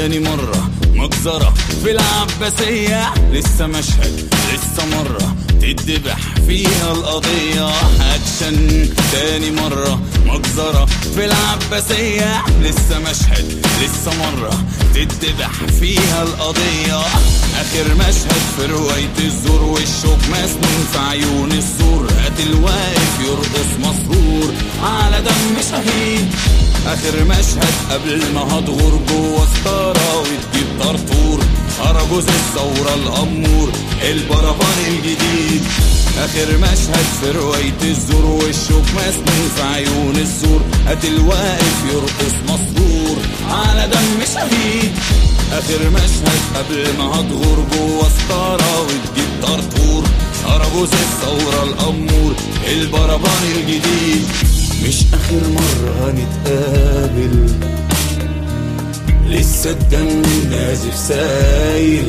تاني مرة مجزرة في العباسية لسه مشهد لسه مرة تدبح فيها القضية أكشن تاني مرة مجزرة في العباسية لسه مشهد لسه مرة تدبح فيها القضية آخر مشهد في رواية الزور والشوك مسنون في عيون السور قاتل واقف يرقص مسرور على دم شهيد اخر مشهد قبل ما هتغور جوه ستاره وتجيب طرطور اراجوز الثوره الامور البربان الجديد اخر مشهد في روايه الزور والشوك مسنون في عيون السور قاتل واقف يرقص مسرور على دم شهيد اخر مشهد قبل ما هتغور جوه ستاره وتجيب طرطور اراجوز الثوره الامور البربان الجديد مش اخر مرة هنتقابل لسه الدم نازف سايل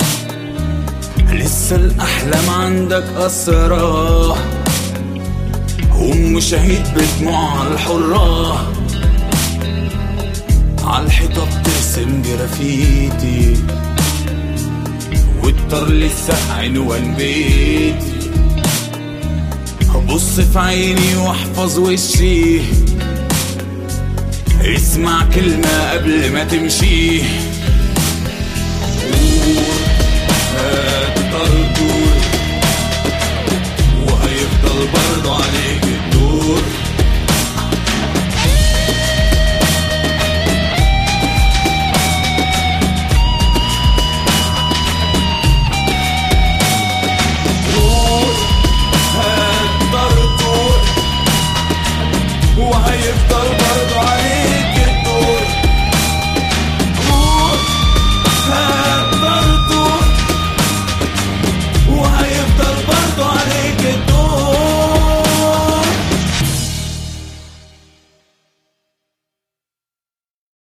لسه الاحلام عندك اسرى ام شهيد بدموعها الحرة عالحيطة بترسم جرافيتي والطر لسه عنوان بيتي بص في عيني واحفظ وشي اسمع كلمة قبل ما تمشي قول هات طردور وهيفضل برضه عليك الدور قول هات طردور وهيفضل برضه عليك الدور قول هات طردور وهيفضل برضه عليك